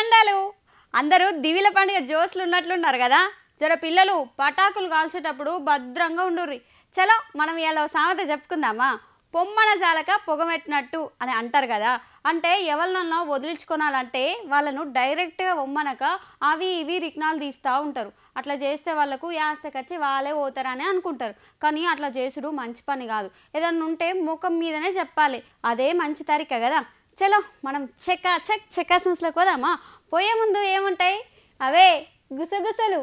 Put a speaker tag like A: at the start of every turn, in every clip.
A: ఆనందాలు అందరూ దివిల పండుగ జోస్లు ఉన్నట్లున్నారు కదా జర పిల్లలు పటాకులు కాల్చేటప్పుడు భద్రంగా ఉండుర్రి చలో మనం ఇలా సామెత చెప్పుకుందామా పొమ్మన జాలక పొగమెట్టినట్టు అని అంటారు కదా అంటే ఎవరినన్నా వదిలించుకోనాలంటే వాళ్ళను డైరెక్ట్గా పొమ్మనక అవి ఇవి రిక్నాలు తీస్తూ ఉంటారు అట్లా చేస్తే వాళ్ళకు యాస్తకొచ్చి వాళ్ళే పోతారని అనుకుంటారు కానీ అట్లా చేసుడు మంచి పని కాదు ఏదన్నా ఉంటే ముఖం మీదనే చెప్పాలి అదే మంచి తరిక కదా చలో మనం చెక్క చెక్ చెక్కాసన్స్లోకి పోదామా పోయే ముందు ఏముంటాయి అవే గుసగుసలు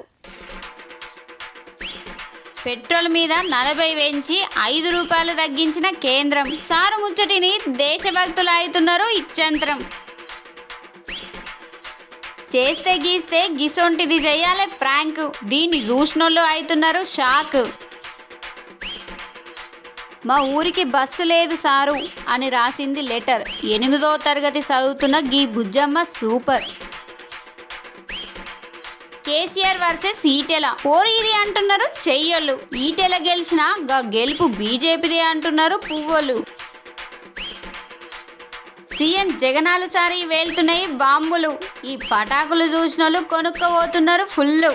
B: పెట్రోల్ మీద నలభై వేయించి ఐదు రూపాయలు తగ్గించిన కేంద్రం సారు ముచ్చటిని దేశభక్తులు అవుతున్నారు ఇచ్చంత్రం చేస్తే గీస్తే గిసొంటిది చెయ్యాలి ప్రాంక్ దీన్ని చూసినోళ్ళు అవుతున్నారు షాక్ మా ఊరికి బస్సు లేదు సారు అని రాసింది లెటర్ ఎనిమిదో తరగతి చదువుతున్న గీ బుజ్జమ్మ సూపర్ కేసీఆర్ వర్సెస్ ఈటెల పోరు ఇది అంటున్నారు చెయ్యళ్ళు ఈటెల గెలిచిన గా గెలుపు బీజేపీదే అంటున్నారు పువ్వులు సీఎం జగనాలు సారి వేలుతున్నాయి బాంబులు ఈ పటాకులు చూసిన వాళ్ళు కొనుక్కోబోతున్నారు ఫుల్లు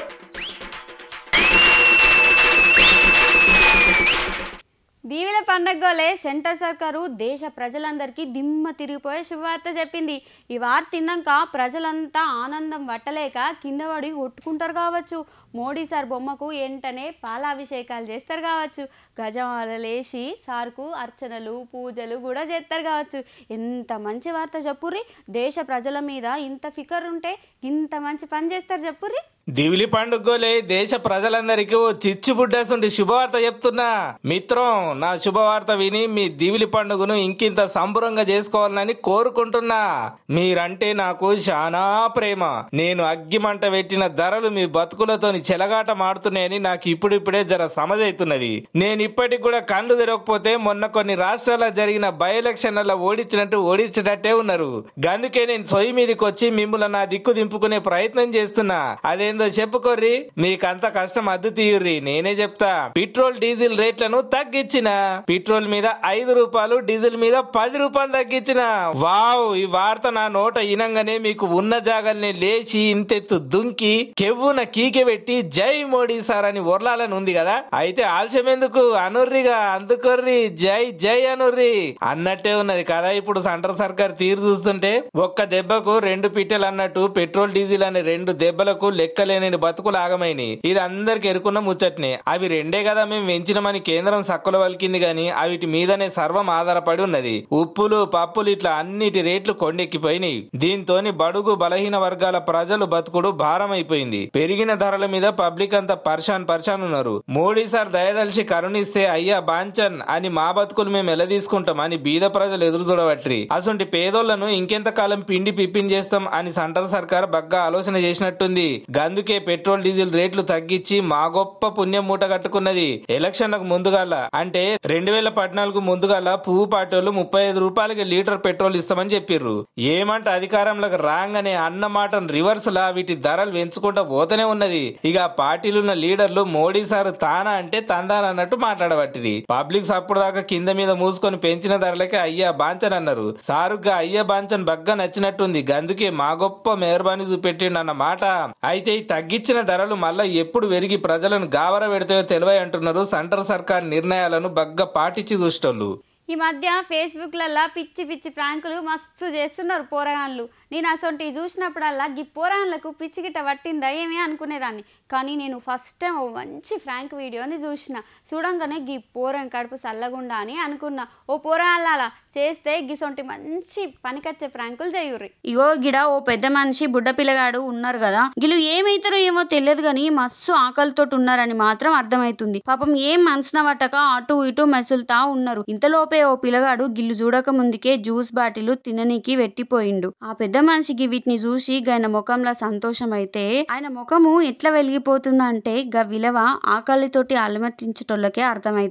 A: దీవుల పండగలే సెంటర్ సర్కారు దేశ ప్రజలందరికీ దిమ్మ తిరిగిపోయే శుభవార్త చెప్పింది ఈ వార్త తిన్నాక ప్రజలంతా ఆనందం పట్టలేక కింద పడి కొట్టుకుంటారు కావచ్చు మోడీ సార్ బొమ్మకు వెంటనే పాలాభిషేకాలు చేస్తారు కావచ్చు గజమాల లేచి సార్కు అర్చనలు పూజలు కూడా చేస్తారు కావచ్చు ఎంత మంచి వార్త చెప్పుర్రి దేశ ప్రజల మీద ఇంత ఫికర్ ఉంటే ఇంత మంచి పని చేస్తారు చెప్పుర్రి
C: దివిలి పండుగలే దేశ ప్రజలందరికీ ఓ చిచ్చు బుడ్డేసుండి శుభవార్త చెప్తున్నా మిత్రం నా శుభవార్త విని మీ దివిలి పండుగను ఇంకింత సంబరంగా చేసుకోవాలని కోరుకుంటున్నా మీరంటే నాకు చాలా ప్రేమ నేను అగ్గిమంట పెట్టిన ధరలు మీ బతుకులతోని చెలగాట మాడుతున్నాయని నాకు ఇప్పుడిప్పుడే జర సమజైతున్నది నేను ఇప్పటికి కూడా కళ్ళు తెరవకపోతే మొన్న కొన్ని రాష్ట్రాల్లో జరిగిన బై ఎలక్షన్లలో ఓడించినట్టు ఓడించినట్టే ఉన్నారు గందుకే నేను సొయ్యి మీదకి వచ్చి మిమ్మల్ని నా దిక్కు దింపుకునే ప్రయత్నం చేస్తున్నా అదేందో చెప్పుకోర్రి మీకంత కష్టం అద్దు తీయుర్రి నేనే చెప్తా పెట్రోల్ డీజిల్ రేట్లను తగ్గించిన పెట్రోల్ మీద ఐదు రూపాయలు డీజిల్ మీద పది రూపాయలు తగ్గించిన వావ్ ఈ వార్త నా నోట ఇనంగానే మీకు ఉన్న జాగల్ని లేచి ఇంతెత్తు దుంకి కెవ్వున కీకె పెట్టి జై మోడీ సార్ అని ఒర్లాలని ఉంది కదా అయితే ఆలస్యం ఎందుకు అనుర్రిగా అందుకొర్రి జై జై అనుర్రి అన్నట్టే ఉన్నది కదా ఇప్పుడు సెంటర్ సర్కార్ తీరు చూస్తుంటే ఒక్క దెబ్బకు రెండు పిట్టెలు అన్నట్టు పెట్రోల్ డీజిల్ అనే రెండు దెబ్బలకు లెక్కలేని బతుకులు ఆగమైనవి ఇది అందరికి ఎరుకున్న ముచ్చట్నే అవి రెండే కదా మేము పెంచినమని కేంద్రం సక్కుల వలికింది గాని అవిటి మీదనే సర్వం ఆధారపడి ఉన్నది ఉప్పులు పప్పులు ఇట్లా అన్నిటి రేట్లు కొండెక్కిపోయినాయి దీంతోని బడుగు బలహీన వర్గాల ప్రజలు బతుకుడు భారం అయిపోయింది పెరిగిన ధరల మీద పబ్లిక్ అంతా పర్షాన్ పర్షాన్ ఉన్నారు మోడీ సార్ దయదలిసి కరుణిస్తే అయ్యా బాంచన్ అని మా బతుకులు మేము ఎలా తీసుకుంటాం అని బీద ప్రజలు ఎదురు చూడబట్టి అసొంటి పేదోళ్లను ఇంకెంత కాలం పిండి పిప్పిన్ చేస్తాం అని సెంట్రల్ సర్కార్ బగ్గా ఆలోచన చేసినట్టుంది గందుకే పెట్రోల్ డీజిల్ రేట్లు తగ్గించి మా గొప్ప పుణ్యం మూట కట్టుకున్నది ఎలక్షన్లకు ముందుగాల అంటే రెండు వేల పద్నాలుగు ముందుగాల పువ్వు పాటోళ్ళు ముప్పై ఐదు రూపాయలకి లీటర్ పెట్రోల్ ఇస్తామని చెప్పిర్రు ఏమంట అధికారంలోకి రాగానే అన్న మాటను రివర్స్ లా వీటి ధరలు పెంచుకుంటా పోతూనే ఉన్నది ఇక ఆ పార్టీలున్న లీడర్లు మోడీ సార్ తానా అంటే తందాన అన్నట్టు మాట్లాడబట్టిరి పబ్లిక్ సప్పుడు దాకా కింద మీద మూసుకొని పెంచిన ధరలకే అయ్యా బాంచన్ అన్నారు సారుగ్గా అయ్యా బాంచన్ బగ్గా నచ్చినట్టుంది గందుకే మా గొప్ప మెహర్బానీ చూపెట్టిండు అన్న మాట అయితే ఈ తగ్గించిన ధరలు మళ్ళా ఎప్పుడు పెరిగి ప్రజలను గావర పెడతాయో తెలివై అంటున్నారు సెంట్రల్ సర్కార్ నిర్ణయాలను బగ్గా పాటించి చూసేటోళ్ళు
A: ఈ మధ్య ఫేస్బుక్లల్లా పిచ్చి పిచ్చి ప్రాంకులు మస్తు చేస్తున్నారు పోరగాన్లు నేను అసొంటివి చూసినప్పుడల్లా గీ పోరాన్లకు పిచ్చి గిట్ట పట్టిందా ఏమి అనుకునేదాన్ని కానీ నేను ఫస్ట్ టైం ఓ మంచి ఫ్రాంక్ వీడియోని చూసిన చూడంగానే గీ పోరన్ కడుపు చల్లగుండా అని అనుకున్నా ఓ పోరాన్లాల చేస్తే గిసొంటి మంచి పనికొచ్చే ప్రాంకులు చేయుర్రి
B: ఇగో గిడ ఓ పెద్ద మనిషి బుడ్డ పిల్లగాడు ఉన్నారు కదా గిలు ఏమైతారో ఏమో తెలియదు గాని మస్తు ఆకలితో ఉన్నారని మాత్రం అర్థమైతుంది పాపం ఏం మనసున పట్టక అటు ఇటు మెసులుతా ఉన్నారు ఇంతలోపే ఓ పిల్లగాడు గిల్లు చూడక ముందుకే జ్యూస్ బాటిల్ తిననీకి వెట్టిపోయిండు ఆ పెద్ద మనిషికి వీటిని చూసి ఆయన ముఖంలో సంతోషం అయితే ఆయన ముఖము ఎట్లా వెలిగిపోతుందంటే గా విలువ ఆకలితోటి అలమటించేటోళ్ళకే అర్థమైతది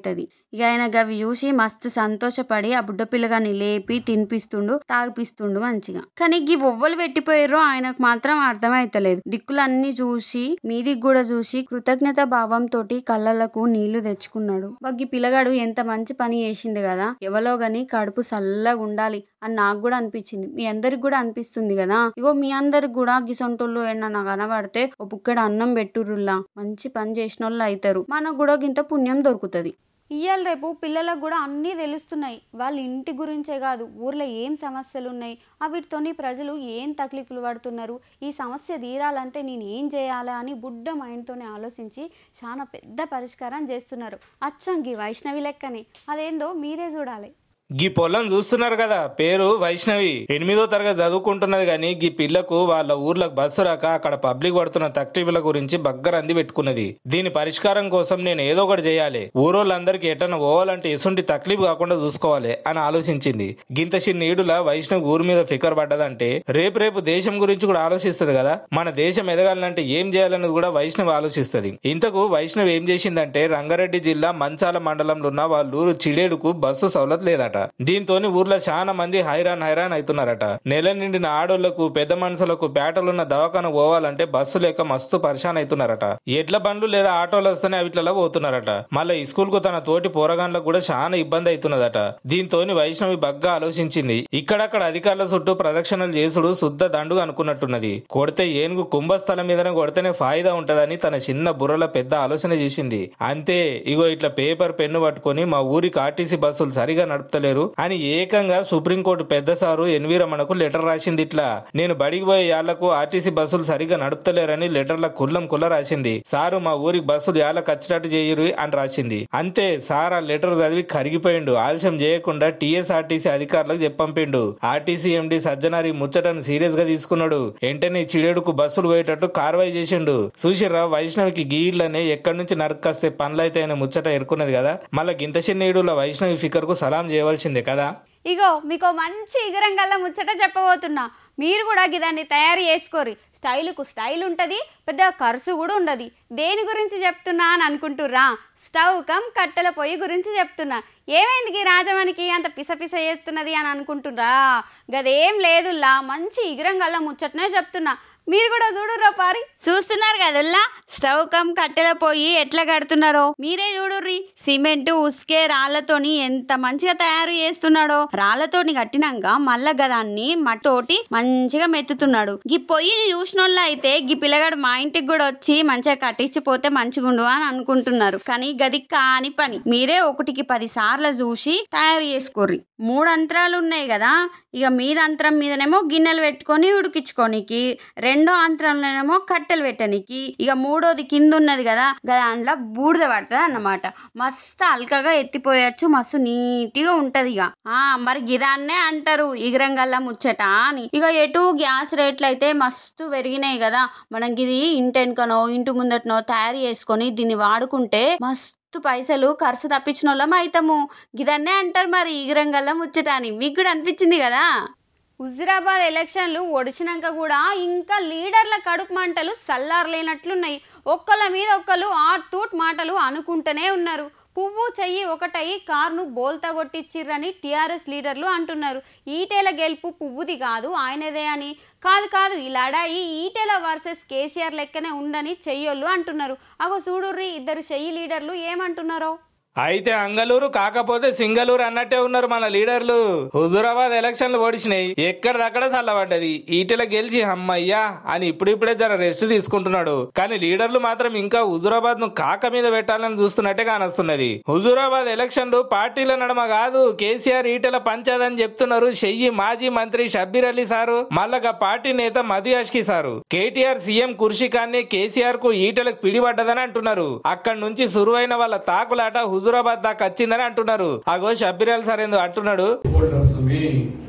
B: ఇక ఆయన గవి చూసి మస్తు సంతోషపడి ఆ బుడ్డ పిల్లగాని లేపి తినిపిస్తుండు తాగిపిస్తుండు మంచిగా కానీ గీ ఒవ్వలు పెట్టిపోయారో ఆయనకు మాత్రం అర్థమైతలేదు దిక్కులన్నీ చూసి మీదికి కూడా చూసి కృతజ్ఞత భావంతో కళ్ళలకు నీళ్లు తెచ్చుకున్నాడు బగ్గి పిల్లగాడు ఎంత మంచి పని చేసిండు కదా ఎవలో గాని కడుపు చల్లగా ఉండాలి అని నాకు కూడా అనిపించింది మీ అందరికి కూడా అనిపిస్తుంది కదా ఇగో మీ అందరికి కూడా గిసొంటోళ్ళు ఏమన్నా కనబడితే ఓ బుక్కడు అన్నం పెట్టుర్రుల్లా మంచి పని చేసిన వాళ్ళు అవుతారు మనకు కూడా గింత పుణ్యం దొరుకుతది
A: ఇయ్యాల రేపు పిల్లలకు కూడా అన్నీ తెలుస్తున్నాయి వాళ్ళ ఇంటి గురించే కాదు ఊర్లో ఏం సమస్యలు ఉన్నాయి వీటితోని ప్రజలు ఏం తక్లీఫ్లు పడుతున్నారు ఈ సమస్య తీరాలంటే నేను ఏం చేయాలా అని బుడ్డ మైండ్తోనే ఆలోచించి చాలా పెద్ద పరిష్కారం చేస్తున్నారు అచ్చం గీ వైష్ణవి లెక్కనే అదేందో మీరే చూడాలి
C: గీ పొలం చూస్తున్నారు కదా పేరు వైష్ణవి ఎనిమిదో తరగతి చదువుకుంటున్నది కానీ గీ పిల్లకు వాళ్ళ ఊర్లకు బస్సు రాక అక్కడ పబ్లిక్ పడుతున్న తక్లీఫ్ల గురించి బగ్గరంది పెట్టుకున్నది దీని పరిష్కారం కోసం నేను ఏదో ఒకటి చేయాలి ఊరోళ్ళందరికీ ఎటన్నా పోవాలంటే ఎసుంటి తక్లీఫ్ కాకుండా చూసుకోవాలి అని ఆలోచించింది గింత చిన్న ఈడుల వైష్ణవి ఊరు మీద ఫికర్ పడ్డదంటే రేపు రేపు దేశం గురించి కూడా ఆలోచిస్తుంది కదా మన దేశం ఎదగాలంటే ఏం చేయాలన్నది కూడా వైష్ణవి ఆలోచిస్తుంది ఇంతకు వైష్ణవి ఏం చేసిందంటే రంగారెడ్డి జిల్లా మంచాల మండలంలో ఉన్న వాళ్ళ ఊరు చిడేడుకు బస్సు సౌలత్ లేదట దీంతోని ఊర్లో చాలా మంది హైరాన్ హైరాన్ అవుతున్నారట నెల నిండిన ఆడోళ్లకు పెద్ద మనుషులకు పేటలున్న దవాఖాన పోవాలంటే బస్సు లేక మస్తు పరిశాన్ అవుతున్నారట ఎడ్ల బండ్లు లేదా ఆటోలు వస్తేనే అవిట్లలో పోతున్నారట మళ్ళీ ఈ స్కూల్ కు తన తోటి పోరగాన్లకు కూడా చాలా ఇబ్బంది అవుతున్నదట దీంతోని వైష్ణవి బగ్గా ఆలోచించింది ఇక్కడక్కడ అధికారుల చుట్టూ ప్రదక్షిణలు చేసుడు శుద్ధ దండుగా అనుకున్నట్టున్నది కొడితే ఏనుగు కుంభస్థలం మీదనే కొడితేనే ఫాయిదా ఉంటదని తన చిన్న బుర్రల పెద్ద ఆలోచన చేసింది అంతే ఇగో ఇట్లా పేపర్ పెన్ను పట్టుకొని మా ఊరికి ఆర్టీసీ బస్సులు సరిగా నడుపుతలేరు అని ఏకంగా సుప్రీంకోర్టు పెద్ద సారు ఎన్వి రమణకు లెటర్ రాసింది ఇట్లా నేను బడికి పోయే యాళ్లకు ఆర్టీసీ బస్సులు సరిగా నడుపుతలేరని లెటర్ల కుల్లం కుల్ల రాసింది సారు మా ఊరికి బస్సులు యాళ్ళకి వచ్చేటట్టు చేయరు అని రాసింది అంతే సార్ ఆ లెటర్ చదివి కరిగిపోయిండు ఆలస్యం చేయకుండా టీఎస్ఆర్టీసీ అధికారులకు చెప్పంపిండు ఆర్టీసీ ఎండి సజ్జనారి ముచ్చటను సీరియస్ గా తీసుకున్నాడు వెంటనే చిడేడుకు బస్సులు పోయేటట్టు కార్వాయి చేసిండు చూసిర్రా వైష్ణవికి గీళ్లనే ఎక్కడి నుంచి నరకస్తే పనులైతే ఆయన ముచ్చట ఎరుకున్నది కదా మళ్ళా గింత చిన్న ఈడుల వైష్ణవి ఫికర్ కు సలాం చేయవలసిందే కదా
A: ఇగో మీకు మంచి ఇగరం గల్ల ముచ్చట చెప్పబోతున్నా మీరు కూడా గిదాన్ని తయారు చేసుకోరి స్టైలుకు స్టైల్ ఉంటుంది పెద్ద ఖర్చు కూడా ఉండదు దేని గురించి చెప్తున్నా అని అనుకుంటుర్రా స్టవ్ కమ్ కట్టెల పొయ్యి గురించి చెప్తున్నా ఏమైంది ఈ రాజమానికి అంత పిస పిస చేస్తున్నది అని అనుకుంటుర్రా గదేం లేదుల్లా మంచి ఇగరం గల్ల ముచ్చటనే చెప్తున్నా మీరు కూడా చూడుర్రా పారి
B: చూస్తున్నారు కదల్లా స్టవ్ కమ్ కట్టెల పోయి ఎట్లా కడుతున్నారో మీరే చూడుర్రి సిమెంట్ ఉస్కే రాళ్లతోని ఎంత మంచిగా తయారు చేస్తున్నాడో రాళ్లతోని కట్టినాక మళ్ళా గదాన్ని మట్టోటి మంచిగా మెత్తుతున్నాడు గీ పొయ్యిని చూసినోళ్ళు అయితే గీ పిల్లగాడు మా ఇంటికి కూడా వచ్చి మంచిగా కట్టించిపోతే మంచిగుండు అని అనుకుంటున్నారు కానీ గది కాని పని మీరే ఒకటికి పది సార్లు చూసి తయారు చేసుకోర్రి మూడు అంతరాలు ఉన్నాయి కదా ఇక మీద అంతరం మీదనేమో గిన్నెలు పెట్టుకొని ఉడికించుకోనికి రెండో అంతరంలోనేమో కట్టెలు పెట్టనికి ఇక మూడోది కింద ఉన్నది కదా దాంట్లో బూడిద పడుతుంది అన్నమాట మస్తు అల్కగా ఎత్తిపోయచ్చు మస్తు నీట్గా ఉంటది ఇక ఆ మరి గిదాన్నే అంటారు ఇగరంగల్లా ముచ్చట అని ఇక ఎటు గ్యాస్ రేట్లు అయితే మస్తు పెరిగినాయి కదా మనం ఇది ఇంటెనకనో ఇంటి ముందటనో తయారు చేసుకొని దీన్ని వాడుకుంటే మస్తు మస్తు పైసలు ఖర్చు తప్పించిన వాళ్ళం అవుతాము గిదన్నే అంటారు మరి ఈగరంగల్లా ముచ్చట అని మీకు కూడా అనిపించింది కదా
A: హుజురాబాద్ ఎలక్షన్లు ఒడిచినాక కూడా ఇంకా లీడర్ల కడుపు మంటలు సల్లారలేనట్లున్నాయి ఒక్కళ్ళ మీద ఒక్కళ్ళు ఆ తూట్ మాటలు అనుకుంటూనే ఉన్నారు పువ్వు చెయ్యి ఒకటై కార్ను బోల్తా కొట్టించిర్రని టీఆర్ఎస్ లీడర్లు అంటున్నారు ఈటేల గెలుపు పువ్వుది కాదు ఆయనదే అని కాదు కాదు ఈ లడాయి ఈటెల వర్సెస్ కేసీఆర్ లెక్కనే ఉందని చెయ్యోళ్ళు అంటున్నారు అగో చూడుర్రి ఇద్దరు చెయ్యి లీడర్లు ఏమంటున్నారో
C: అయితే అంగలూరు కాకపోతే సింగలూరు అన్నట్టే ఉన్నారు మన లీడర్లు హుజురాబాద్ ఎలక్షన్లు ఓడిచినాయి ఎక్కడిదక్కడ చల్లబడ్డది ఈటెల గెలిచి అమ్మయ్యా అని ఇప్పుడిప్పుడే జర రెస్ట్ తీసుకుంటున్నాడు కానీ లీడర్లు మాత్రం ఇంకా హుజురాబాద్ ను కాక మీద పెట్టాలని చూస్తున్నట్టే కానొస్తున్నది హుజురాబాద్ ఎలక్షన్లు పార్టీల నడమ కాదు కేసీఆర్ ఈటెల పంచాదని చెప్తున్నారు షెయ్యి మాజీ మంత్రి షబ్బీర్ అలీ సారు మళ్ళగా పార్టీ నేత మధు యాష్కి సారు కేటీఆర్ సీఎం కుర్షికాన్ని కేసీఆర్ కు ఈటెలకు పిడిపడ్డదని అంటున్నారు అక్కడి నుంచి సురువైన వాళ్ళ తాకులాట హుజురాబాద్ దాకా వచ్చిందని అంటున్నారు అగో షబ్బీర్ అలీ సార్ ఎందుకు అంటున్నాడు
D: హోల్డర్స్మే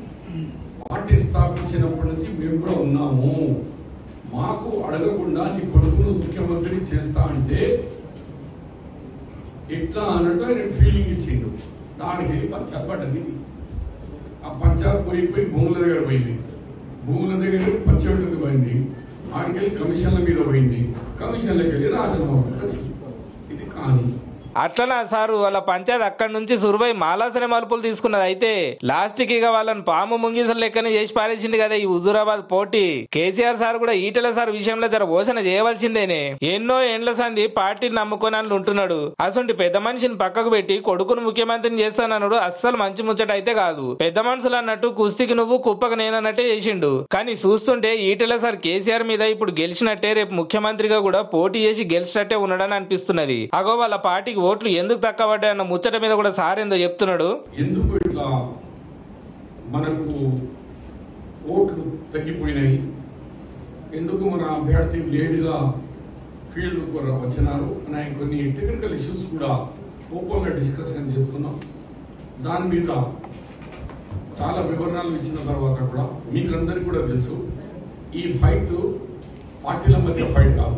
D: పార్టీ స్థాపించినప్పటి నుంచి మేము కూడా ఉన్నాము మాకు అడగకుండా నీ కొడుకును ముఖ్యమంత్రి చేస్తా అంటే ఇట్లా అన్నట్టు ఆయన ఫీలింగ్ ఇచ్చిండు దానికి పంచాయత్ పడ్డది ఆ పంచాయత్ పోయి పోయి భూముల దగ్గర పోయింది భూముల దగ్గర పంచాయతీ పోయింది ఆడికెళ్ళి కమిషన్ల మీద పోయింది కమిషన్లకు వెళ్ళి రాజీనామా వచ్చింది ఇది కానీ
C: అట్లనా సారు వాళ్ళ పంచాయతీ అక్కడి నుంచి సురువై మాలాసనే మలుపులు తీసుకున్నది అయితే లాస్ట్ కి ఇక వాళ్ళని పాము ముంగిసలు లెక్కనే చేసి పారేసింది కదా ఈ హుజూరాబాద్ పోటీ కేసీఆర్ సార్ కూడా ఈటెల సార్ విషయంలో జర ఓసన చేయవలసిందేనే ఎన్నో ఏండ్ల సంది పార్టీని నమ్ముకొని అని ఉంటున్నాడు అసలు పెద్ద మనిషిని పక్కకు పెట్టి కొడుకును ముఖ్యమంత్రిని చేస్తానన్నాడు అస్సలు మంచి ముచ్చట అయితే కాదు పెద్ద మనుషులు అన్నట్టు కుస్తీకి నువ్వు కుప్పకు నేనన్నట్టే చేసిండు కానీ చూస్తుంటే ఈటెల సార్ కేసీఆర్ మీద ఇప్పుడు గెలిచినట్టే రేపు ముఖ్యమంత్రిగా కూడా పోటీ చేసి గెలిచినట్టే ఉన్నాడని అనిపిస్తున్నది అగో వాళ్ళ పార్టీకి ఓట్లు ఎందుకు తక్కువ పడ్డాయి అన్న ముచ్చట మీద కూడా సార్ ఏందో చెప్తున్నాడు
D: ఎందుకు ఇట్లా మనకు ఓట్లు తగ్గిపోయినాయి ఎందుకు మన అభ్యర్థి లేటుగా ఫీల్డ్ కూడా వచ్చినారు అనే కొన్ని టెక్నికల్ ఇష్యూస్ కూడా ఓపెన్గా డిస్కషన్ చేసుకున్నాం దాని మీద చాలా వివరణలు ఇచ్చిన తర్వాత కూడా మీకు అందరికీ కూడా తెలుసు ఈ ఫైట్ పార్టీల మధ్య ఫైట్ కాదు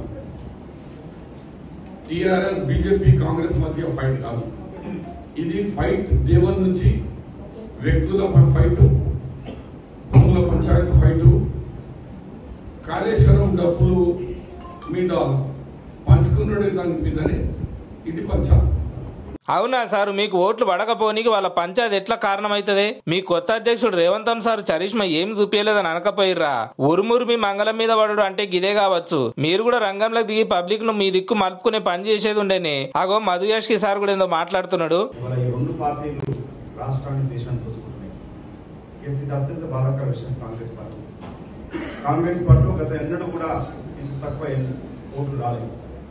D: టిఆర్ఎస్ బీజేపీ కాంగ్రెస్ మధ్య ఫైట్ కాదు ఇది ఫైట్ డే వన్ నుంచి వ్యక్తుల ఫైట్ భూముల పంచాయతీ ఫైట్ కాళేశ్వరం డబ్బులు మీద పంచుకున్నాడు దాని మీదనే ఇది పంచాలి
C: అవునా సార్ మీకు ఓట్లు పడకపోనికి వాళ్ళ పంచాయతీ ఎట్లా కారణమైతదే మీ కొత్త అధ్యక్షుడు రేవంతం సార్ చరిష్మా ఏం చూపించలేదని అనకపోయిర్రా ఉరుమురు మీ మంగళం మీద పడడు అంటే గిదే కావచ్చు మీరు కూడా రంగంలోకి దిగి పబ్లిక్ ను మీ దిక్కు మలుపుకునే పని చేసేది ఉండేనే అగో మధుయాష్ కి సార్ కూడా ఏందో మాట్లాడుతున్నాడు
E: ఇవాళ ఈ రెండు పార్టీలు రాష్ట్రాన్ని దేశాన్ని దోచుకుంటున్నాయి కేసు ఇది అత్యంత బాధాకర విషయం కాంగ్రెస్ పార్టీ కాంగ్రెస్ పార్టీ గత ఎన్నడూ కూడా ఇంత తక్కువ ఎన్ని ఓట్లు రాలేదు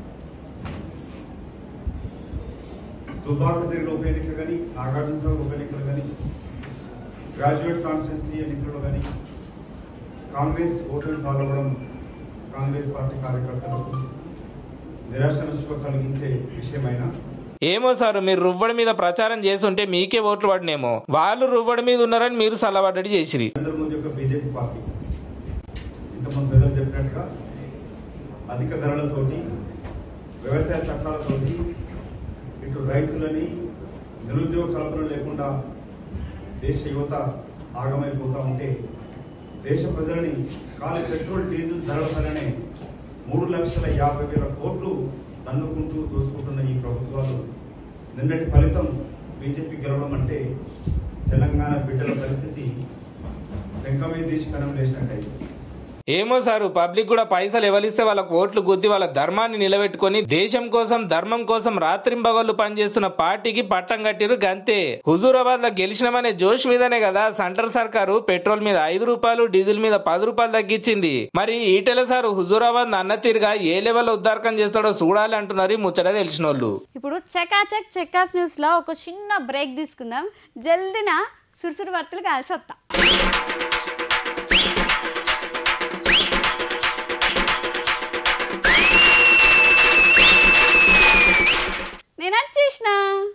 E: దుబాక జరిగిన ఉప ఎన్నిక కానీ నాగార్జున సాగర్ ఉప ఎన్నికలు కానీ గ్రాడ్యుయేట్ కాన్స్టిట్యున్సీ ఎన్నికల్లో కానీ కాంగ్రెస్ ఓట్లు పాల్గొనడం కాంగ్రెస్ పార్టీ కార్యకర్తలకు నిరాశ నిస్పృహ కలిగించే విషయమైనా
C: ఏమో సార్ మీరు రువ్వడి మీద ప్రచారం చేస్తుంటే మీకే ఓట్లు పడినేమో వాళ్ళు రువ్వడి మీద ఉన్నారని మీరు సల్లబడ్డడి చేసిరి
E: నరేంద్ర మోదీ యొక్క బీజేపీ పార్టీ ఇంతమంది పెద్దలు చెప్పినట్టుగా అధిక ధరలతోటి వ్యవసాయ చట్టాలతోటి ఇటు రైతులని నిరుద్యోగ కల్పన లేకుండా దేశ యువత ఆగమైపోతూ ఉంటే దేశ ప్రజలని కాలి పెట్రోల్ డీజిల్ ధరల పైననే మూడు లక్షల యాభై వేల కోట్లు దన్నుకుంటూ దోచుకుంటున్న ఈ ప్రభుత్వాలు నిన్నటి ఫలితం బీజేపీ గెలవడం అంటే తెలంగాణ బిడ్డల పరిస్థితి వెంకమే తీసి కనం లేచినట్టయింది
C: ఏమో సారు పబ్లిక్ కూడా పైసలు ఎవరిస్తే వాళ్ళకు ఓట్లు గుద్ది వాళ్ళ ధర్మాన్ని నిలబెట్టుకొని దేశం కోసం ధర్మం కోసం రాత్రింబగళ్ళు పనిచేస్తున్న పార్టీకి పట్టం కట్టిరు గంతే హుజూరాబాద్ లో గెలిచినామనే జోష్ మీదనే కదా సెంట్రల్ సర్కారు పెట్రోల్ మీద ఐదు రూపాయలు డీజిల్ మీద పది రూపాయలు తగ్గించింది మరి ఈటెల సారు హుజూరాబాద్ అన్న తీరుగా ఏ లెవెల్ ఉద్దారకం చేస్తాడో చూడాలి అంటున్నారు ఈ ముచ్చట తెలిసిన వాళ్ళు
A: ఇప్పుడు చకాచక్ చెక్కాస్ న్యూస్లో ఒక చిన్న బ్రేక్ తీసుకుందాం జల్దిన సురుసురు వార్తలు కలిసి వస్తాం నేను వచ్చేసిన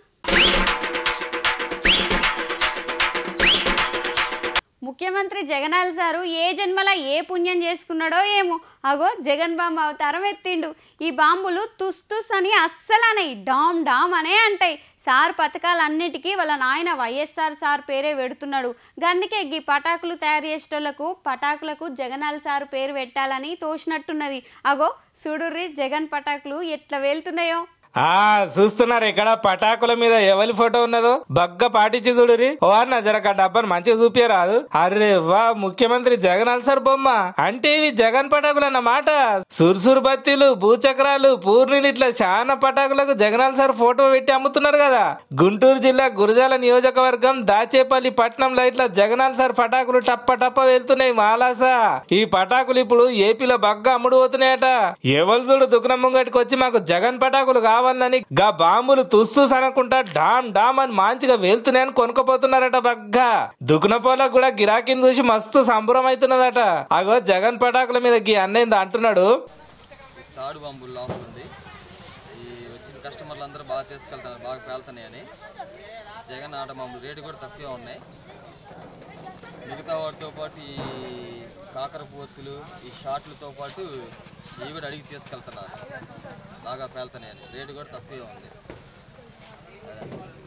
A: ముఖ్యమంత్రి జగనాల్ సారు ఏ జన్మల ఏ పుణ్యం చేసుకున్నాడో ఏమో అగో జగన్ బాంబు అవతారం ఎత్తిండు ఈ బాంబులు తుస్ తుస్ అని అస్సలు అనయి డామ్ డామ్ అనే అంటాయి సార్ పథకాలన్నిటికీ వాళ్ళ నాయన వైఎస్ఆర్ సార్ పేరే పెడుతున్నాడు గందుకే ఈ పటాకులు తయారు చేసేటోళ్లకు పటాకులకు జగనాల్ సార్ పేరు పెట్టాలని తోచినట్టున్నది అగో చూడుర్రి జగన్ పటాకులు ఎట్లా వెళ్తున్నాయో
C: ఆ చూస్తున్నారు ఇక్కడ పటాకుల మీద ఎవరి ఫోటో ఉన్నదో బగ్గ పాటించి చూడురి ఓ అన్న జరక డబ్బాను మంచిగా చూపియరాదు అరే వా ముఖ్యమంత్రి జగన్ అల్సర్ బొమ్మ అంటే ఇవి జగన్ పటాకులు అన్నమాట సుర్సురు బత్తీలు భూచక్రాలు పూర్ణిలు ఇట్లా చాలా పటాకులకు జగన్ అల్సర్ ఫోటో పెట్టి అమ్ముతున్నారు కదా గుంటూరు జిల్లా గురజాల నియోజకవర్గం దాచేపల్లి పట్నంలో ఇట్లా జగన్ అల్సర్ పటాకులు టప్ప టప్ప వెళ్తున్నాయి మాలాసా ఈ పటాకులు ఇప్పుడు ఏపీలో బగ్గ అమ్ముడు పోతున్నాయట ఎవరు చూడు దుకాణం ముంగటికి వచ్చి మాకు జగన్ పటాకులు కావాలని గా బాంబులు తుస్తూ సనకుంటా డామ్ డామ్ అని మంచిగా వెళ్తున్నాయని కొనుక్కపోతున్నారట బగ్గా దుకునపోలకు కూడా గిరాకీని చూసి మస్తు సంబరం అవుతున్నదట అగో జగన్ పటాకుల మీద గీ అన్నైంది అంటున్నాడు
F: తాడు బాంబులు లోపల ఉంది ఈ వచ్చిన కస్టమర్లు అందరూ బాగా తీసుకెళ్తున్నారు బాగా పేలుతున్నాయని జగన్ ఆట బాంబులు రేటు కూడా తక్కువే ఉన్నాయి మిగతా వాటితో పాటు ఈ కాకర పోతులు ఈ షార్ట్లతో పాటు ఇవి కూడా అడిగి తీసుకెళ్తున్నారు బాగా పేలుతున్నాయని రేటు కూడా తక్కువే ఉంది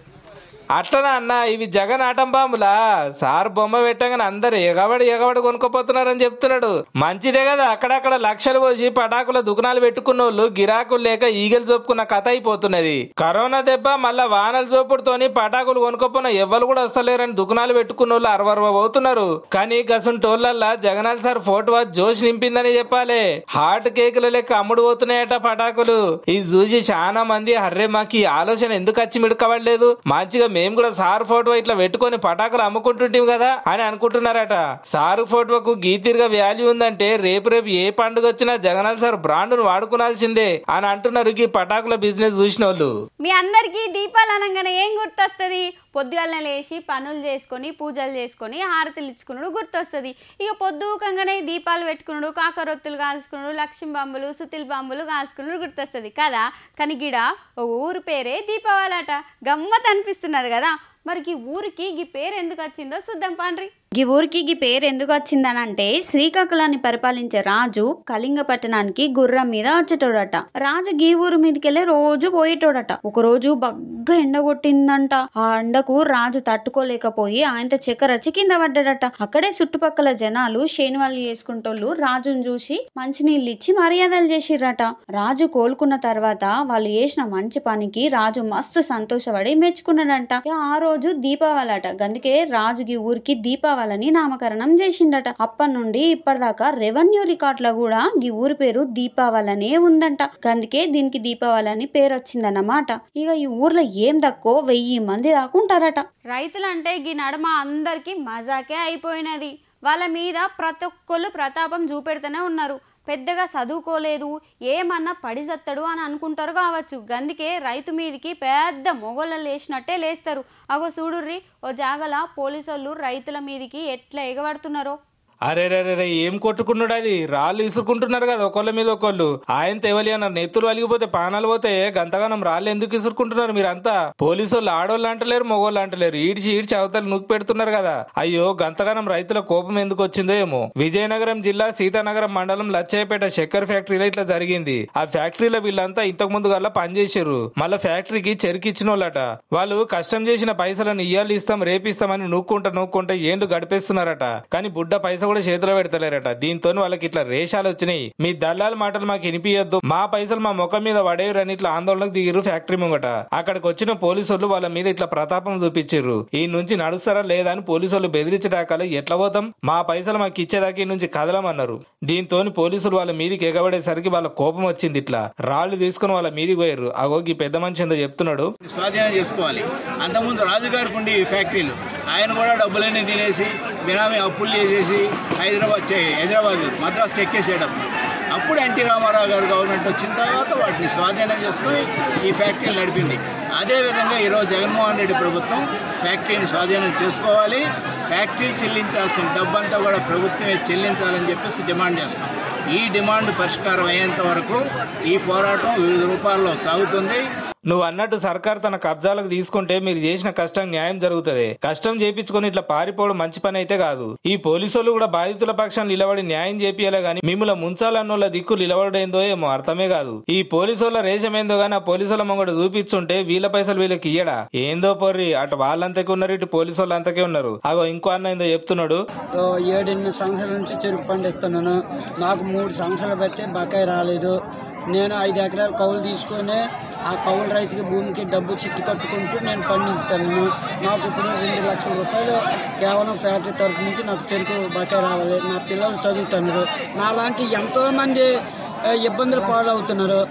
C: అట్లనా అన్న ఇవి జగన్ ఆటం బాంబులా సార్ బొమ్మ పెట్టగానే అందరు ఎగబడి ఎగబడి కొనుక్కోపోతున్నారని చెప్తున్నాడు మంచిదే కదా అక్కడక్కడ లక్షలు పోసి పటాకుల దుకాణాలు పెట్టుకున్న వాళ్ళు గిరాకులు లేక ఈగలు చొప్పుకున్న కథ అయిపోతున్నది కరోనా దెబ్బ మళ్ళా వానల చోపుడుతోని పటాకులు కొనుక్కోపోయిన ఎవ్వరు కూడా వస్తలేరని దుకాణాలు పెట్టుకున్న వాళ్ళు అరవరవ అవుతున్నారు కానీ గసుంటోళ్ళల్లా జగనాల్ సార్ ఫోటో జోష్ నింపిందని చెప్పాలి హాట్ కేకుల లెక్క అమ్ముడు పోతున్నాయట పటాకులు ఇది చూసి చాలా మంది అర్రే మాకు ఈ ఆలోచన ఎందుకు వచ్చి మిడకవడలేదు మంచిగా మేము కూడా సార్ ఫోటో ఇట్లా పెట్టుకొని పటాకులు అమ్ముకుంటుంటాం కదా అని అనుకుంటున్నారట సారు ఫోటోకు గీతిరిగా వాల్యూ ఉందంటే రేపు రేపు ఏ పండుగ వచ్చినా జగనాల్ సార్ బ్రాండ్ను వాడుకోవాల్సిందే అని అంటున్నారు ఈ పటాకుల బిజినెస్ చూసిన వాళ్ళు
A: మీ అందరికీ దీపాలు అనగానే ఏం గుర్తొస్తుంది పొద్దుగాలనే లేచి పనులు చేసుకొని పూజలు చేసుకొని హారతులు ఇచ్చుకున్నాడు గుర్తొస్తుంది ఇక పొద్దుకంగానే దీపాలు పెట్టుకున్నాడు కాకరొత్తులు కాల్చుకున్నాడు లక్ష్మీ బాంబులు సుతిల్ బాంబులు కాల్చుకున్నాడు గుర్తొస్తుంది కదా కానీ గిడ ఓ ఊరు పేరే దీపావళి అట గమ్మత్ అనిపిస్తున్నది కదా మరి ఈ ఊరికి ఈ పేరు ఎందుకు వచ్చిందో చూద్దాం పాండ్రి
B: ఈ ఊరికి ఈ పేరు ఎందుకు వచ్చిందనంటే శ్రీకాకుళాన్ని పరిపాలించే రాజు కళింగ పట్టణానికి గుర్రం మీద వచ్చేటోడట రాజు గీ ఊరు మీదకెళ్ళి రోజు పోయేటోడట ఒక రోజు బగ్గ ఎండ కొట్టిందంట ఆ ఎండకు రాజు తట్టుకోలేకపోయి ఆయనతో చక్కెర వచ్చి కింద పడ్డాడట అక్కడే చుట్టుపక్కల జనాలు శేనివాళ్ళు చేసుకుంటోళ్ళు రాజును చూసి మంచినీళ్ళు ఇచ్చి మర్యాదలు చేసిర్రట రాజు కోలుకున్న తర్వాత వాళ్ళు చేసిన మంచి పనికి రాజు మస్తు సంతోషపడి మెచ్చుకున్నాడంట ఇక ఆ రోజు దీపావళి అట అందుకే రాజుకి ఊరికి దీపావళిని నామకరణం చేసిండట అప్పటి నుండి ఇప్పటిదాకా రెవెన్యూ రికార్డులో కూడా ఈ ఊరి పేరు దీపావళనే ఉందంట అందుకే దీనికి దీపావళి అని పేరు వచ్చిందన్నమాట ఇక ఈ ఊర్లో ఏం తక్కువ వెయ్యి మంది దాకా ఉంటారట
A: రైతులంటే ఈ నడమ అందరికీ మజాకే అయిపోయినది వాళ్ళ మీద ప్రతి ఒక్కళ్ళు ప్రతాపం చూపెడుతూనే ఉన్నారు పెద్దగా చదువుకోలేదు ఏమన్నా పడిసత్తడు అని అనుకుంటారు కావచ్చు గందుకే రైతు మీదికి పెద్ద మొగోళ్ళు లేచినట్టే లేస్తారు అగో చూడుర్రి ఓ జాగల పోలీసోళ్ళు రైతుల మీదికి ఎట్లా ఎగబడుతున్నారో
C: అరే రే రే రే, ఏం కొట్టుకున్నాడు అది రాళ్ళు ఇసురుకుంటున్నారు కదా ఒకళ్ళ మీద ఒకళ్ళు ఆయన తెవలి అన్నారు నెత్తులు వలిగిపోతే పానాలు పోతే గంతగానం రాళ్ళు ఎందుకు ఇసురుకుంటున్నారు మీరంతా పోలీసు వాళ్ళు ఆడోళ్ళు అంటలేరు మగోళ్ళు అంటలేరు ఈడ్చి ఈడ్చి అవతల నూకి పెడుతున్నారు కదా అయ్యో గంతగానం రైతుల కోపం ఎందుకు వచ్చిందో ఏమో విజయనగరం జిల్లా సీతానగరం మండలం లచ్చయ్యపేట చక్కెర ఫ్యాక్టరీలో ఇట్లా జరిగింది ఆ ఫ్యాక్టరీలో వీళ్ళంతా ఇంతకు ముందు గల్లా పనిచేసారు మళ్ళా ఫ్యాక్టరీకి చెరికిచ్చిన వాళ్ళట వాళ్ళు కష్టం చేసిన పైసలను ఇయ్యాలి ఇస్తాం రేపిస్తామని నూక్కుంటా నూక్కుంటా ఏండు గడిపేస్తున్నారట కానీ బుడ్డ పైస కూడా చేతిలో పెడతలేరట దీంతో వాళ్ళకి ఇట్లా రేషాలు వచ్చినాయి మీ దల్లాల మాటలు మాకు వినిపించొద్దు మా పైసలు మా ముఖం మీద పడేయరని ఇట్లా ఆందోళనకు దిగిరు ఫ్యాక్టరీ ముంగట అక్కడికి వచ్చిన పోలీసు వాళ్ళు వాళ్ళ మీద ఇట్లా ప్రతాపం చూపించారు ఈ నుంచి నడుస్తారా లేదా అని పోలీసు వాళ్ళు బెదిరించడాకాలు ఎట్లా పోతాం మా పైసలు మాకు ఇచ్చేదాకా ఈ నుంచి కదలమన్నారు దీంతో పోలీసులు వాళ్ళ మీదికి ఎగబడేసరికి వాళ్ళ కోపం వచ్చింది ఇట్లా రాళ్లు తీసుకుని వాళ్ళ మీదికి పోయారు అగోగి పెద్ద మనిషి ఏందో చెప్తున్నాడు
G: స్వాధీనం చేసుకోవాలి అంతకుముందు రాజుగారికి ఉండి ఈ ఫ్యాక్టరీలు ఆయన కూడా డబ్బులన్నీ తినేసి బినామీ అప్పులు చేసేసి హైదరాబాద్ చే హైదరాబాద్ మద్రాసు చెక్కేసేటప్పుడు అప్పుడు ఎన్టీ రామారావు గారు గవర్నమెంట్ వచ్చిన తర్వాత వాటిని స్వాధీనం చేసుకొని ఈ ఫ్యాక్టరీలు నడిపింది అదేవిధంగా ఈరోజు జగన్మోహన్ రెడ్డి ప్రభుత్వం ఫ్యాక్టరీని స్వాధీనం చేసుకోవాలి ఫ్యాక్టరీ చెల్లించాల్సిన డబ్బంతా కూడా ప్రభుత్వమే చెల్లించాలని చెప్పేసి డిమాండ్ చేస్తున్నాం ఈ డిమాండ్ పరిష్కారం అయ్యేంత వరకు ఈ పోరాటం వివిధ రూపాల్లో సాగుతుంది
C: నువ్వు అన్నట్టు సర్కార్ తన కబ్జాలకు తీసుకుంటే మీరు చేసిన కష్టం న్యాయం జరుగుతుంది కష్టం చేపించుకొని ఇట్లా పారిపోవడం మంచి పని అయితే కాదు ఈ పోలీసులు కూడా బాధితుల పక్షాన్ని నిలబడి న్యాయం చేపియాలే గాని మిమ్మల్ని ముంచాలన్నోళ్ళ దిక్కు నిలబడేందో ఏమో అర్థమే కాదు ఈ పోలీసుల రేషమేందో గాని ఆ పోలీసుల మొంగడు చూపించుంటే వీళ్ళ పైసలు వీళ్ళకి ఇయ్యడా ఏందో పొర్రి అటు వాళ్ళంతకే ఉన్నారు ఇటు పోలీసు వాళ్ళు అంతకే ఉన్నారు అగో ఇంకో అన్న ఏందో చెప్తున్నాడు
H: ఓ ఏడెనిమిది సంవత్సరాల నుంచి చెరుకు పండిస్తున్నాను నాకు మూడు సంవత్సరాలు బట్టి బకాయి రాలేదు నేను ఐదు ఎకరాలు కౌలు తీసుకొని ఆ కౌలు రైతుకి భూమికి డబ్బు చిట్టు కట్టుకుంటూ నేను పండించుతాను నాకు ఇప్పుడు రెండు లక్షల రూపాయలు కేవలం ఫ్యాక్టరీ తరపు నుంచి నాకు చెరుకు బకాయి రావాలి నా పిల్లలు చదువుతున్నారు నాలాంటి ఎంతోమంది ఆ, ఇబ్బందులు పాలవుతున్నారు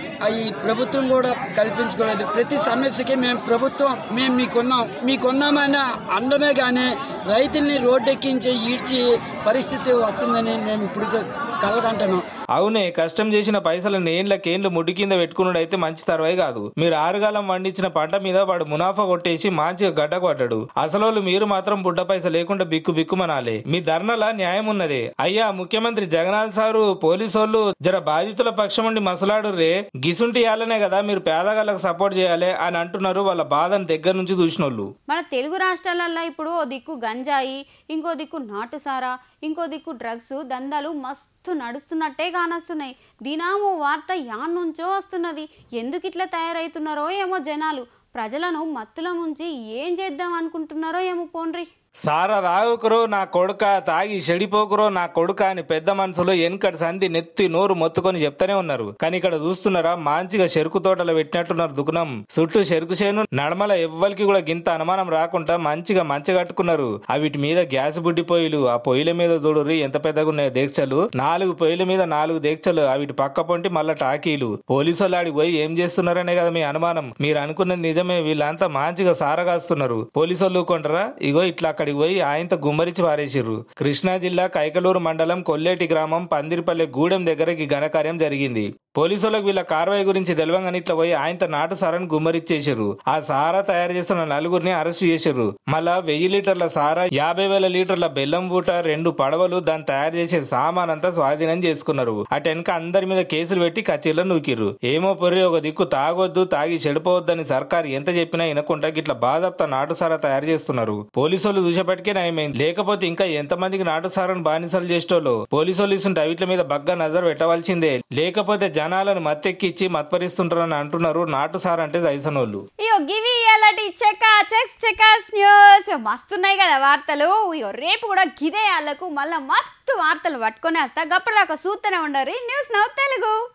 H: ఈ ప్రభుత్వం కూడా కల్పించుకోలేదు ప్రతి సమస్యకి మేము ప్రభుత్వం మేము మీకున్నాం మీకున్నామని అండమే కానీ రైతుల్ని రోడ్డెక్కించి ఈడ్చి పరిస్థితి వస్తుందని మేము ఇప్పుడు కలగంటున్నాం
C: అవునే కష్టం చేసిన పైసలను ఏండ్లకేండ్లు ముడి కింద పెట్టుకున్నాడు అయితే మంచి తర్వాయి కాదు మీరు ఆరుగాలం పండించిన పంట మీద వాడు మునాఫా కొట్టేసి మంచిగా గడ్డ కొట్టాడు అసలు మీరు మాత్రం బుడ్డ పైస లేకుండా బిక్కు బిక్కుమనాలి మీ ధర్నలా న్యాయం ఉన్నది అయ్యా ముఖ్యమంత్రి జగనాల్ సారు పోలీసోళ్ళు జర బాధితుల పక్షం ఉండి మసలాడు రే గిసుంటి ఇయాలనే కదా మీరు పేదగాళ్ళకు సపోర్ట్ చేయాలి అని అంటున్నారు వాళ్ళ బాధను దగ్గర నుంచి చూసినోళ్ళు
A: మన తెలుగు రాష్ట్రాలల్లో ఇప్పుడు ఓ దిక్కు గంజాయి ఇంకో దిక్కు నాటుసారా ఇంకో దిక్కు డ్రగ్స్ దందాలు మస్తు నడుస్తున్నట్టే కానొస్తున్నాయి దినాము వార్త యాన్ నుంచో వస్తున్నది ఎందుకు ఇట్లా తయారవుతున్నారో ఏమో జనాలు ప్రజలను మత్తులో ముంచి ఏం చేద్దాం అనుకుంటున్నారో ఏమో పోన్రి
C: సారా తాగుకురో నా కొడుక తాగి చెడిపోకురో నా కొడుక అని పెద్ద మనుషులు వెనకటి సంధి నెత్తి నోరు మొత్తుకొని చెప్తానే ఉన్నారు కానీ ఇక్కడ చూస్తున్నారా మంచిగా చెరుకు తోటలో పెట్టినట్టున్నారు దుకుణం చుట్టూ చెరుకు చేను నడమల ఎవ్వరికి కూడా గింత అనుమానం రాకుండా మంచిగా మంచి కట్టుకున్నారు ఆ వీటి మీద గ్యాస్ బుడ్డి పొయ్యిలు ఆ పొయ్యిల మీద చూడుర్రి ఎంత పెద్దగా ఉన్నాయో దీక్షలు నాలుగు పొయ్యిల మీద నాలుగు దీక్షలు ఆ వీటి పక్క పొంటి మళ్ళా టాకీలు పోలీసు వాళ్ళు ఆడికి పోయి ఏం చేస్తున్నారనే కదా మీ అనుమానం మీరు అనుకున్నది నిజమే వీళ్ళంతా మంచిగా సారగాస్తున్నారు పోలీసు వాళ్ళు ఊరుకుంటారా ఇగో ఇట్లా అక్కడికి పోయి ఆయనతో గుమ్మరించి పారేసిర్రు కృష్ణా జిల్లా కైకలూరు మండలం కొల్లేటి గ్రామం పందిరిపల్లె గూడెం దగ్గరకి ఘనకార్యం జరిగింది పోలీసులకు వీళ్ళ కార్వాయి గురించి తెలవంగానే ఇట్లా పోయి ఆయనతో నాటు సారాన్ని గుమ్మరిచ్చేసారు ఆ సారా తయారు చేస్తున్న నలుగురిని అరెస్ట్ చేశారు మళ్ళా వెయ్యి లీటర్ల సారా యాభై వేల లీటర్ల బెల్లం బూట రెండు పడవలు దాన్ని తయారు చేసే సామాన్ అంతా స్వాధీనం చేసుకున్నారు అటు వెనక అందరి మీద కేసులు పెట్టి కచీర్లో నూకిర్రు ఏమో పొర్రి ఒక దిక్కు తాగొద్దు తాగి చెడిపోవద్దని సర్కారు ఎంత చెప్పినా వినకుండా గిట్ల బాధప్త నాటు సారా తయారు చేస్తున్నారు పోలీసు వాళ్ళు చూసేపటికే నయమైంది లేకపోతే ఇంకా ఎంతమందికి నాటు సారాను బానిసలు చేసేటోళ్ళు పోలీసు వాళ్ళు ఇస్తుంటే వీటి మీద బగ్గా నజర్ పెట్టవలసిందే లేకపోతే జనాలను మత్తెక్కిచ్చి మత్పరిస్తుంటారని అంటున్నారు నాటు సారా అంటే జైసనోళ్ళు
A: ఇయో గివి అలాంటి చెకా చెక్స్ చెకాస్ న్యూస్ మస్తున్నాయి కదా వార్తలు ఇయో రేపు కూడా గిదే వాళ్ళకు మళ్ళా మస్తు వార్తలు పట్టుకొని వస్తా గప్పటిదాకా చూస్తూనే ఉండరు న్యూస్ నవ్వు తెలుగు